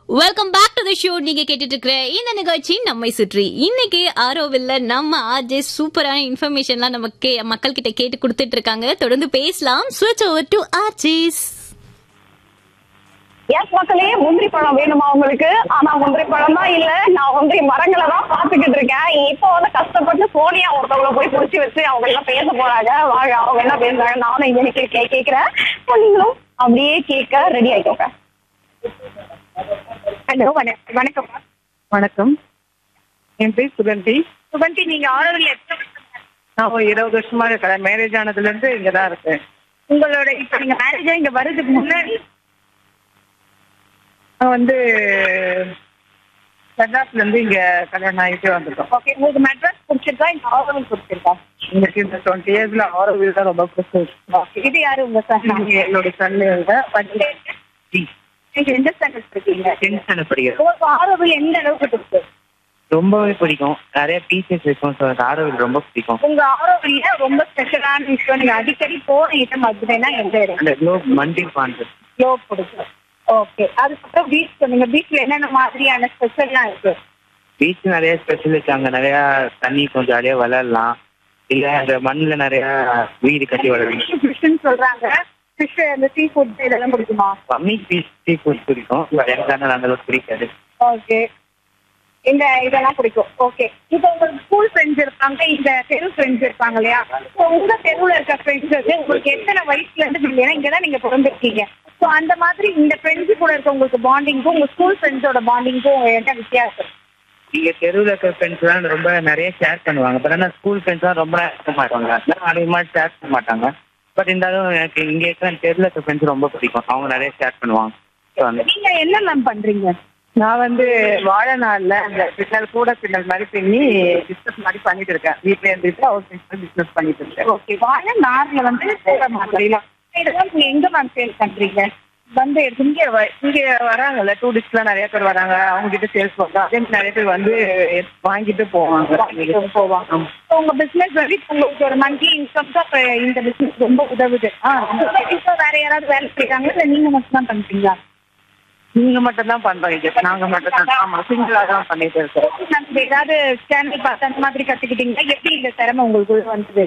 welcome back to the show நீங்க கேட்டுட்டு இருக்கிற இந்த நிகழ்ச்சி நம்மை சுற்றி இன்னைக்கு ஆரோவில்ல நம்ம ஆர்ஜே சூப்பரான இன்ஃபர்மேஷன்லாம் நம்ம கே மக்கள் கிட்ட கேட்டு கொடுத்துட்டு இருக்காங்க தொடர்ந்து பேசலாம் ஸ்விட்ச் ஓவர் டு ஆர்ஜிஸ் எஸ் மக்களே முந்திரி பழம் வேணுமா உங்களுக்கு ஆனா முந்திரி பழம் தான் இல்ல நான் முந்திரி மரங்களை தான் பாத்துக்கிட்டு இருக்கேன் இப்போ வந்து கஷ்டப்பட்டு சோனியா ஒருத்தவங்களை போய் புடிச்சு வச்சு அவங்க எல்லாம் பேச போறாங்க வாங்க அவங்க என்ன பேசுறாங்க நானும் இங்க கே கே கேக்குறேன் இப்போ நீங்களும் அப்படியே கேட்க ரெடி ஆயிக்கோங்க ஹலோ வணக்கம் வணக்கம் என் பேர் சுகந்தி சுகந்தி நீங்க ஆரோவில் நான் ஒரு இருபது வருஷமா இருக்கிறேன் மேரேஜ் ஆனதுல இருந்து இங்க தான் இருக்கேன் உங்களோட இப்ப நீங்க மேரேஜா இங்க வர்றதுக்கு முன்னாடி நான் வந்து மெட்ராஸ்ல இருந்து இங்க கல்யாணம் ஆகிட்டு வந்திருக்கோம் ஓகே உங்களுக்கு மெட்ராஸ் பிடிச்சிருக்கா இந்த ஆரோவில் பிடிச்சிருக்கா எனக்கு இந்த டுவெண்ட்டி இயர்ஸ்ல ஆரோவில் தான் ரொம்ப பிடிச்சிருக்கு இது யாரு உங்க சார் என்னோட சன் நீங்க எந்த ஸ்டாண்டர்ட் இருக்கீங்க டென்ஷன் படிக்கிறோம் உங்களுக்கு ஆரோவில் எந்த அளவுக்கு பிடிக்கும் ரொம்பவே பிடிக்கும் நிறைய டீச்சர்ஸ் இருக்கும் ஸோ எனக்கு ஆரோவில் ரொம்ப பிடிக்கும் உங்க ஆரோவில்ல ரொம்ப ஸ்பெஷலான விஷயம் நீங்க அடிக்கடி போற இடம் அப்படின்னா எந்த இடம் அந்த க்ளோ மண்டி பாண்டு லோ பிடிக்கும் ஓகே அதுக்கப்புறம் பீச் சொன்னீங்க பீச்ல என்னென்ன மாதிரியான ஸ்பெஷல்லாம் இருக்கு பீச் நிறைய ஸ்பெஷல் இருக்கு அங்க நிறைய தண்ணி கொஞ்சம் ஜாலியா விளையாடலாம் இல்ல அந்த மண்ணுல நிறைய வீடு கட்டி விளையாடலாம் ஃபிஷ்ன்னு சொல்றாங்க ஃபிஷ் அந்த சீ ஃபுட் இதெல்லாம் பிடிக்குமா கம்மி பீச் சீ ஃபுட் பிடிக்கும் பட் எனக்கு ஆனால் அந்த அளவுக்கு பிடிக்காது ஓகே இந்த இதெல்லாம் பிடிக்கும் ஓகே இப்போ உங்களுக்கு ஸ்கூல் ஃப்ரெண்ட்ஸ் இருப்பாங்க இந்த தெரு ஃப்ரெண்ட்ஸ் இருப்பாங்க இல்லையா ஸோ உங்க தெருவில் இருக்க ஃப்ரெண்ட்ஸ் வந்து உங்களுக்கு எத்தனை வயசுல இருந்து பிடிக்கும் இங்கே தான் நீங்க பிறந்திருக்கீங்க ஸோ அந்த மாதிரி இந்த ஃப்ரெண்ட்ஸ் கூட இருக்க உங்களுக்கு பாண்டிங்க்கும் உங்க ஸ்கூல் ஃப்ரெண்ட்ஸோட பாண்டிங்க்கும் என்ன வித்தியாசம் இங்க தெருவில் இருக்க ஃப்ரெண்ட்ஸ் எல்லாம் ரொம்ப நிறைய ஷேர் பண்ணுவாங்க பட் ஆனால் ஸ்கூல் ஃப்ரெண்ட்ஸ் தான் ரொம்ப இருக்க மாட்டாங்க அதனால அதிகமாக ஷேர் பண்ண மாட்டாங்க பட் இருந்தாலும் எனக்கு இங்க இருக்கிற தெருவில் இருக்க ஃப்ரெண்ட்ஸ் ரொம்ப பிடிக்கும் அவங்க நிறைய ஷேர் பண்ணுவாங்க ஸோ அந்த நீங்க என்ன மேம் பண்றீங்க நான் வந்து வாழை நாள்ல அந்த பின்னல் கூட பின்னல் மாதிரி பின்னி பிசினஸ் மாதிரி பண்ணிட்டு இருக்கேன் வீட்ல இருந்துட்டு ஹவுஸ் பிசினஸ் பண்ணிட்டு இருக்கேன் ஓகே வாழை நார்ல வந்து போட மாட்டீங்களா இதெல்லாம் நீங்க எங்க மேம் சேல் பண்றீங்க வந்து எடுத்து இங்க வ- இங்க வராங்கல்ல டூரிஸ்ட்லாம் நிறைய பேர் வராங்க அவங்க கிட்ட சேல்ஸ் பண்றோம் அதே மாதிரி நிறைய பேர் வந்து எடுத்து வாங்கிட்டு போவாங்க வாங்கிட்டு போவாங்க So, உங்க பிசினஸ் வந்து இப்ப உங்களுக்கு ஒரு மந்த்லி இன்கம் தான் இப்ப இந்த பிசினஸ் ரொம்ப உதவுது இப்போ வேற யாராவது வேலை செய்யறாங்க இல்ல நீங்க மட்டும் தான் பண்றீங்களா நீங்க மட்டும் தான் பண்றோம் இது நாங்க மட்டும் தான் ஆமா சிங்கிளா தான் பண்ணிட்டு இருக்கோம் நம்ம ஏதாவது சேனல் பார்த்து அந்த மாதிரி கத்துக்கிட்டீங்களா எப்படி இந்த திறமை உங்களுக்கு வந்தது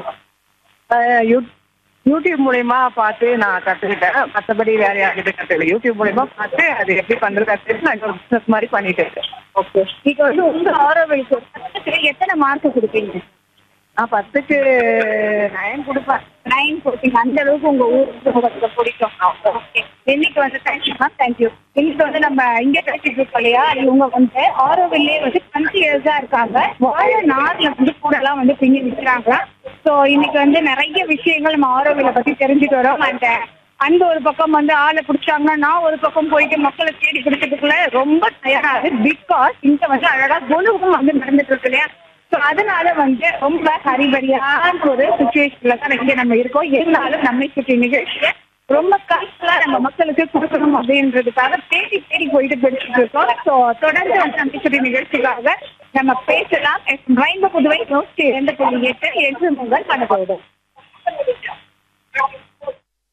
அஹ் யூ- யூடியூப் மூலியமா பார்த்து நான் கத்துக்கிட்டேன் மற்றபடி வேற யார்கிட்ட கத்துக்கல யூடியூப் மூலியமா பார்த்து அது எப்படி பண்றது கத்துக்கிட்டு நான் ஒரு பிசினஸ் மாதிரி பண்ணிட்டு இருக்கேன் ஓகே இப்போ வந்து உங்க ஆரோவிலுக்கு எத்தனை மார்க் கொடுப்பீங்க நான் பத்துக்கு நயன் கொடுப்பேன் நைன் கொடுப்பீங்க அந்த அளவுக்கு உங்க ஊருக்கு உங்களுக்கு பிடிக்கும் ஓகே இன்னைக்கு வந்து தேங்க்யூ தேங்க்யூ இன்னைக்கு வந்து நம்ம இங்க பேசிட்டு இருக்கோம் இல்லையா இவங்க வந்து ஆரோவில்லே வந்து டுவெண்ட்டி இயர்ஸா இருக்காங்க வாழை நார்ல வந்து கூட எல்லாம் வந்து பின்னி விற்கிறாங்க ஸோ இன்னைக்கு வந்து நிறைய விஷயங்கள் நம்ம ஆரோவில பத்தி தெரிஞ்சுட்டு வரோம் அந்த அந்த ஒரு பக்கம் வந்து ஆளை பிடிச்சாங்கன்னா நான் ஒரு பக்கம் போயிட்டு மக்களை தேடி பிடிக்கிறதுக்குள்ள ரொம்ப தயாராகுது பிகாஸ் இங்க வந்து அழகா குழுவும் வந்து நடந்துட்டு இருக்கு இல்லையா ஸோ அதனால வந்து ரொம்ப ஹரிபரியான ஒரு சுச்சுவேஷன்ல தான் இங்க நம்ம இருக்கோம் இருந்தாலும் நம்மை சுற்றி நிகழ்ச்சியை ரொம்ப கஷ்டமா நம்ம மக்களுக்கு கொடுக்கணும் அப்படின்றதுக்காக தேடி தேடி போயிட்டு படிச்சுட்டு இருக்கோம் ஸோ தொடர்ந்து வந்து நம்மை சுற்றி நிகழ்ச்சிக்காக நம்ம பேசலாம் ரெயின்போ புதுவை நூற்றி இரண்டு புள்ளி எட்டு என்று முதல் பண்ண போதும்